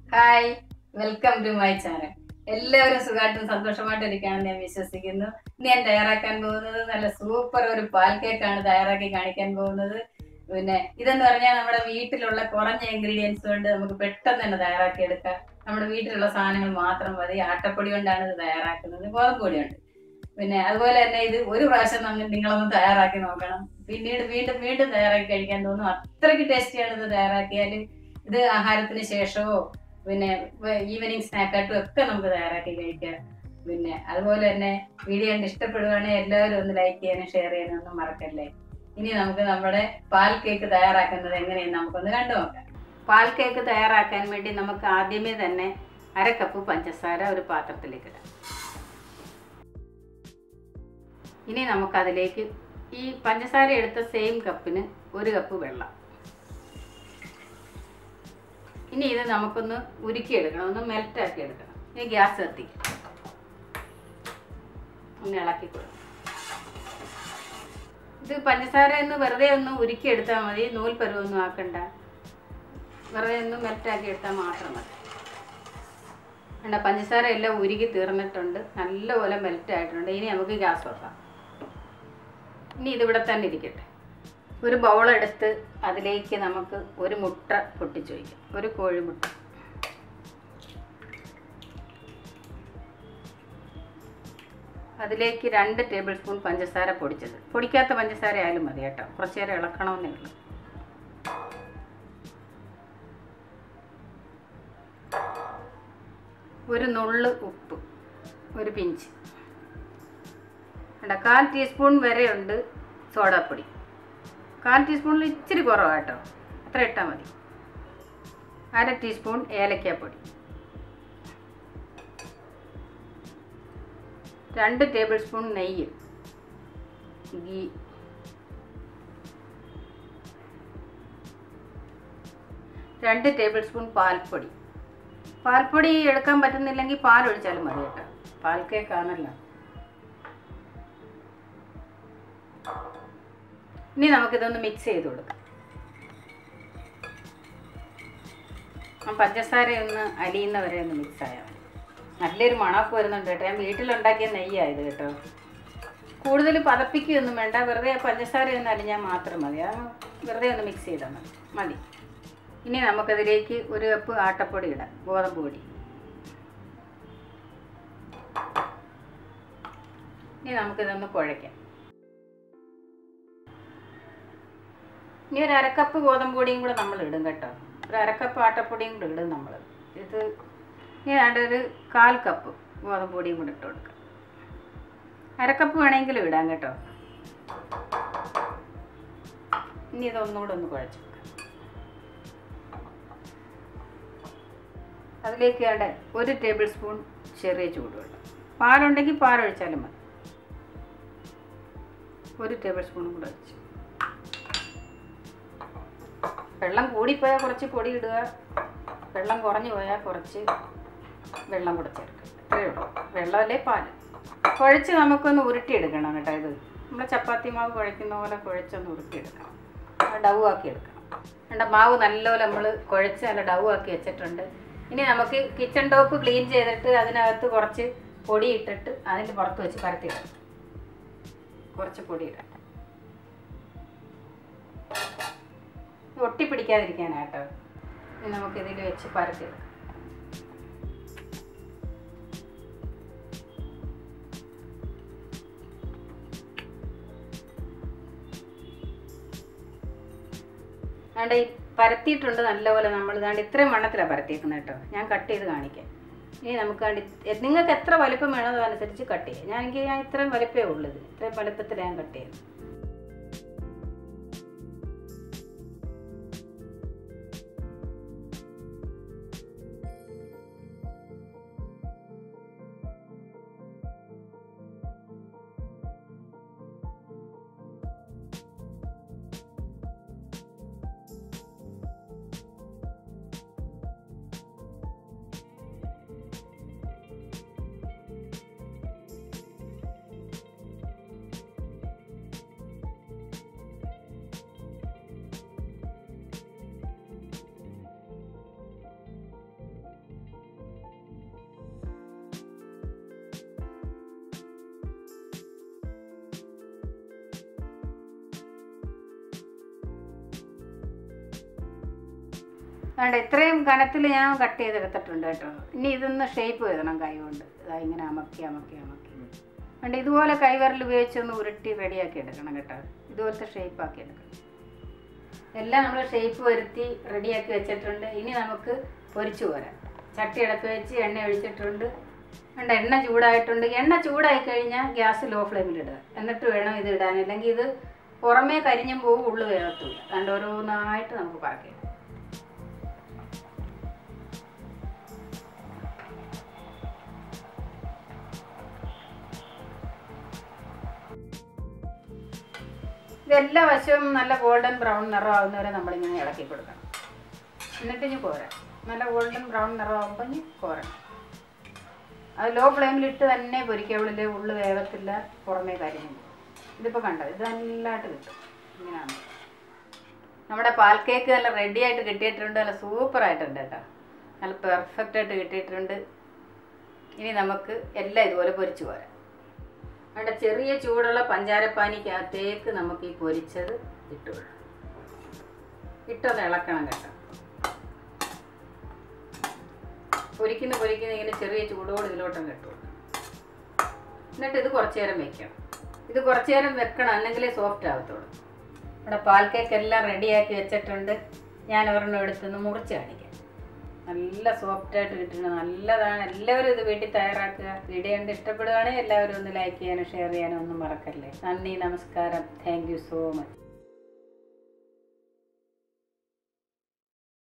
hi welcome to my channel എല്ലാവരും സുഖമായിട്ടും സന്തോഷമായിട്ടും ഇരിക്കുകയാണെന്ന് ഞാൻ വിശ്വസിക്കുന്നു ഇന്ന് ഞാൻ തയ്യാറാക്കാൻ പോകുന്നത് നല്ല സൂപ്പർ ഒരു പാൽ കേക്കാണ് തയ്യാറാക്കി കാണിക്കാൻ പോകുന്നത് പിന്നെ ഇതെന്ന് പറഞ്ഞാൽ നമ്മുടെ വീട്ടിലുള്ള കുറഞ്ഞ ഇൻഗ്രീഡിയൻസ് കൊണ്ട് നമുക്ക് പെട്ടെന്ന് തന്നെ തയ്യാറാക്കി എടുക്കാം നമ്മുടെ വീട്ടിലുള്ള സാധനങ്ങൾ മാത്രം മതി ആട്ടപ്പൊടി കൊണ്ടാണ് ഇത് തയ്യാറാക്കുന്നത് ഗോതമ്പ് പൊടിയുണ്ട് പിന്നെ അതുപോലെ തന്നെ ഇത് ഒരു പ്രാവശ്യം നമ്മൾ നിങ്ങളൊന്ന് തയ്യാറാക്കി നോക്കണം പിന്നീട് വീണ്ടും വീണ്ടും തയ്യാറാക്കി കഴിക്കാൻ തോന്നും അത്രയ്ക്ക് ടേസ്റ്റിയാണ് ഇത് തയ്യാറാക്കിയാൽ ഇത് ആഹാരത്തിന് ശേഷമോ പിന്നെ ഈവനിങ് സ്നാക്കായിട്ടും ഒക്കെ നമുക്ക് തയ്യാറാക്കി കഴിക്കാം പിന്നെ അതുപോലെ തന്നെ വീഡിയോ കണ്ട് ഇഷ്ടപ്പെടുവാണെങ്കിൽ എല്ലാവരും ഒന്ന് ലൈക്ക് ചെയ്യാനും ഷെയർ ചെയ്യാനും ഒന്നും മറക്കല്ലേ ഇനി നമുക്ക് നമ്മുടെ പാൽ കേക്ക് തയ്യാറാക്കുന്നത് എങ്ങനെയെന്ന് നമുക്കൊന്ന് കണ്ടു നോക്കാം പാൽ കേക്ക് തയ്യാറാക്കാൻ വേണ്ടി നമുക്ക് ആദ്യമേ തന്നെ അര കപ്പ് പഞ്ചസാര ഒരു പാത്രത്തിലേക്ക് ഇടാം ഇനി നമുക്കതിലേക്ക് ഈ പഞ്ചസാര എടുത്ത സെയിം കപ്പിന് ഒരു കപ്പ് വെള്ളം ഇനി ഇത് നമുക്കൊന്ന് ഉരുക്കിയെടുക്കണം ഒന്ന് മെൽറ്റാക്കി എടുക്കണം ഇനി ഗ്യാസ് കത്തിക്കും ഒന്ന് ഇളക്കി കൊടുക്കും ഇത് പഞ്ചസാര ഒന്ന് വെറുതെ ഒന്ന് ഉരുക്കിയെടുത്താൽ മതി നൂൽ പരുവൊന്നും ആക്കണ്ട വെറുതെ ഒന്ന് മെൽറ്റാക്കി എടുത്താൽ മാത്രം മതി വേണ്ട പഞ്ചസാര എല്ലാം ഉരുക്കി തീർന്നിട്ടുണ്ട് നല്ലപോലെ മെൽറ്റ് ആയിട്ടുണ്ട് ഇനി നമുക്ക് ഗ്യാസ് വെക്കാം ഇനി ഇതിവിടെ തന്നെ ഇരിക്കട്ടെ ഒരു ബൗൾ എടുത്ത് അതിലേക്ക് നമുക്ക് ഒരു മുട്ട പൊട്ടിച്ചു വയ്ക്കാം ഒരു കോഴിമുട്ട അതിലേക്ക് രണ്ട് ടേബിൾ സ്പൂൺ പഞ്ചസാര പൊടിച്ചത് പൊടിക്കാത്ത പഞ്ചസാര ആയാലും മതി കേട്ടോ കുറച്ച് നേരം ഇളക്കണമെന്നേ ഉള്ളൂ ഒരു നുള്ള് ഉപ്പ് ഒരു പിഞ്ച് വേണ്ട കാൽ ടീസ്പൂൺ വരെയുണ്ട് സോഡാപ്പൊടി കാൽ ടീസ്പൂണിൽ ഇച്ചിരി കുറവാണ് കേട്ടോ അത്ര ഇട്ടാൽ മതി അര ടീസ്പൂൺ ഏലക്കാപ്പൊടി രണ്ട് ടേബിൾ സ്പൂൺ നെയ്യ് ഗീ രണ്ട് ടേബിൾ സ്പൂൺ പാൽപ്പൊടി പാൽപ്പൊടി എടുക്കാൻ പറ്റുന്നില്ലെങ്കിൽ പാൽ ഒഴിച്ചാലും മതി കേട്ടോ പാൽ കേക്കാണല്ലോ ഇനി നമുക്കിതൊന്ന് മിക്സ് ചെയ്ത് കൊടുക്കാം ആ പഞ്ചസാര ഒന്ന് അലിയുന്ന വരെ ഒന്ന് മിക്സ് ആയാൽ മതി നല്ലൊരു മണമൊക്കെ വരുന്നുണ്ട് കേട്ടോ ഞാൻ വീട്ടിലുണ്ടാക്കിയ നെയ്യായത് കേട്ടോ കൂടുതൽ പതപ്പിക്കുകയൊന്നും വേണ്ട വെറുതെ ആ പഞ്ചസാര ഒന്ന് അലിഞ്ഞാൽ മാത്രം മതി അത് വെറുതെ ഒന്ന് മിക്സ് ചെയ്താൽ മതി മതി ഇനി നമുക്കതിലേക്ക് ഒരു കപ്പ് ആട്ടപ്പൊടി ഇടാം ഗോതമ്പ് പൊടി ഇനി നമുക്കിതൊന്ന് കുഴയ്ക്കാം ഇനി ഒരു അരക്കപ്പ് ഗോതമ്പ് പൊടിയും കൂടെ നമ്മൾ ഇടും കേട്ടോ ഒരു അരക്കപ്പ് ആട്ടപ്പൊടിയും കൂടെ ഇടും നമ്മൾ ഇത് ഇനി വേണ്ട ഒരു കാൽ കപ്പ് ഗോതമ്പ് പൊടിയും കൂടെ ഇട്ട് കൊടുക്കാം അരക്കപ്പ് വേണമെങ്കിലും ഇടാം കേട്ടോ ഇനി ഇതൊന്നുകൂടെ ഒന്ന് കുഴച്ച് വെക്കാം അതിലേക്ക് വേണ്ട ഒരു ടേബിൾ സ്പൂൺ ചെറിയ ചൂടുവെള്ളം പാലുണ്ടെങ്കിൽ പാലൊഴിച്ചാലും മതി ഒരു ടേബിൾ സ്പൂണും കൂടെ ഒഴിച്ചു വെള്ളം കൂടിപ്പോയാൽ കുറച്ച് പൊടി ഇടുക വെള്ളം കുറഞ്ഞു പോയാൽ കുറച്ച് വെള്ളം കൂടെ ചേർക്കുക ഇത്രയേ ഉള്ളൂ വെള്ളമല്ലേ പാല് കുഴച്ച് നമുക്കൊന്ന് ഉരുട്ടിയെടുക്കണം കേട്ടോ ഇത് നമ്മൾ ചപ്പാത്തി മാവ് കുഴയ്ക്കുന്ന പോലെ കുഴച്ചൊന്ന് ഉരുട്ടിയെടുക്കണം ഡവ് ആക്കി എടുക്കണം വേണ്ട മാവ് നല്ലപോലെ നമ്മൾ കുഴച്ച് നല്ല ഡവ് ആക്കി വെച്ചിട്ടുണ്ട് ഇനി നമുക്ക് കിച്ചൺ ടോപ്പ് ക്ലീൻ ചെയ്തിട്ട് അതിനകത്ത് കുറച്ച് പൊടി ഇട്ടിട്ട് അതിൻ്റെ പുറത്ത് വെച്ച് പരത്തിയിടാം കുറച്ച് പൊടി ഇടാം ഒട്ടിപ്പിടിക്കാതിരിക്കാനാട്ടോ ഇനി നമുക്ക് ഇതിൽ വെച്ച് പരത്തിയിടാം അതുകൊണ്ട് ഈ പരത്തിയിട്ടുണ്ട് നല്ലപോലെ നമ്മൾ ഇതാണ്ട് ഇത്രയും വണ്ണത്തിലാണ് പരത്തിയേക്കുന്നത് കേട്ടോ ഞാൻ കട്ട് ചെയ്ത് കാണിക്കാം ഇനി നമുക്ക് കണ്ടി നിങ്ങൾക്ക് എത്ര വലിപ്പം വേണോ അതനുസരിച്ച് കട്ട് ചെയ്യാം ഞാൻ എനിക്ക് ഞാൻ ഇത്രയും വലിപ്പമേ ഉള്ളൂ ഇത് ഇത്രയും വലിപ്പത്തിൽ ഞാൻ കട്ട് ചെയ്യുന്നത് വേണ്ട ഇത്രയും കനത്തിൽ ഞാൻ കട്ട് ചെയ്തെടുത്തിട്ടുണ്ട് കേട്ടോ ഇനി ഇതൊന്ന് ഷേപ്പ് എഴുതണം കൈ കൊണ്ട് ഇതാ ഇങ്ങനെ അമക്കി അമക്കി അമക്കി വേണ്ട ഇതുപോലെ കൈവിരൽ ഉപയോഗിച്ച് ഒന്ന് ഉരുട്ടി റെഡിയാക്കി എടുക്കണം കേട്ടോ ഇതുപോലത്തെ ഷേപ്പ് ആക്കി എടുക്കണം എല്ലാം നമ്മൾ ഷേപ്പ് വരുത്തി റെഡിയാക്കി വെച്ചിട്ടുണ്ട് ഇനി നമുക്ക് പൊരിച്ചു പോരാം ചട്ടി ഇടക്ക് വെച്ച് എണ്ണ ഒഴിച്ചിട്ടുണ്ട് വേണ്ട എണ്ണ ചൂടായിട്ടുണ്ട് എണ്ണ ചൂടായി കഴിഞ്ഞാൽ ഗ്യാസ് ലോ ഫ്ലെയിമിൽ ഇടുക എന്നിട്ട് വേണം ഇത് ഇടാൻ അല്ലെങ്കിൽ ഇത് പുറമേ കരിഞ്ഞും പോകും ഉള്ളു വേഗത്തില്ല അതുകൊണ്ട് ഓരോന്നായിട്ട് നമുക്ക് പറക്കാം ഇതെല്ലാ വശവും നല്ല ഗോൾഡൻ ബ്രൗൺ നിറമാകുന്നവരെ നമ്മളിങ്ങനെ ഇളക്കി കൊടുക്കണം എന്നിട്ട് ഇനി കോരാം നല്ല ഗോൾഡൻ ബ്രൗൺ നിറമാകുമ്പോൾ ഇനി കോരണം അത് ലോ ഫ്ലെയിമിലിട്ട് തന്നെ പൊരിക്കവുള്ളിൽ ഉള്ളു വേഗത്തില്ല പുറമേ കരിഞ്ഞു പോകും ഇതിപ്പോൾ കണ്ടത് ഇത് നല്ലതായിട്ട് കിട്ടും ഇങ്ങനെയാണ് നമ്മുടെ പാൽ കേക്ക് നല്ല റെഡി ആയിട്ട് കിട്ടിയിട്ടുണ്ട് നല്ല സൂപ്പറായിട്ടുണ്ട് കേട്ടോ നല്ല പെർഫെക്റ്റ് ആയിട്ട് കിട്ടിയിട്ടുണ്ട് ഇനി നമുക്ക് എല്ലാം ഇതുപോലെ പൊരിച്ചു പോരാം അവിടെ ചെറിയ ചൂടുള്ള പഞ്ചാരപ്പാനിക്കകത്തേക്ക് നമുക്ക് ഈ പൊരിച്ചത് ഇട്ട് വിടാം ഇട്ടൊന്ന് ഇളക്കണം കേട്ടോ പൊരിക്കുന്ന പൊരിക്കുന്ന ഇങ്ങനെ ചെറിയ ചൂടോട് ഇതിലോട്ടം കിട്ടും എന്നിട്ട് ഇത് കുറച്ച് നേരം വെക്കണം ഇത് കുറച്ച് നേരം വെക്കണം എന്നെങ്കിലേ സോഫ്റ്റ് ആകത്തുള്ളൂ ഇവിടെ പാൽ കേക്ക് എല്ലാം റെഡിയാക്കി വെച്ചിട്ടുണ്ട് ഞാൻ ഒരെണ്ണം എടുത്തൊന്ന് മുറിച്ച് കാണിക്കാം നല്ല സോഫ്റ്റ് ആയിട്ട് കിട്ടുന്നത് നല്ലതാണ് എല്ലാവരും ഇത് വീട്ടിൽ തയ്യാറാക്കുക വീഡിയോ കണ്ട് ഇഷ്ടപ്പെടുകയാണെങ്കിൽ എല്ലാവരും ഒന്ന് ലൈക്ക് ചെയ്യാനും ഷെയർ ചെയ്യാനും ഒന്നും മറക്കല്ലേ നന്ദി നമസ്കാരം താങ്ക് യു സോ മച്ച്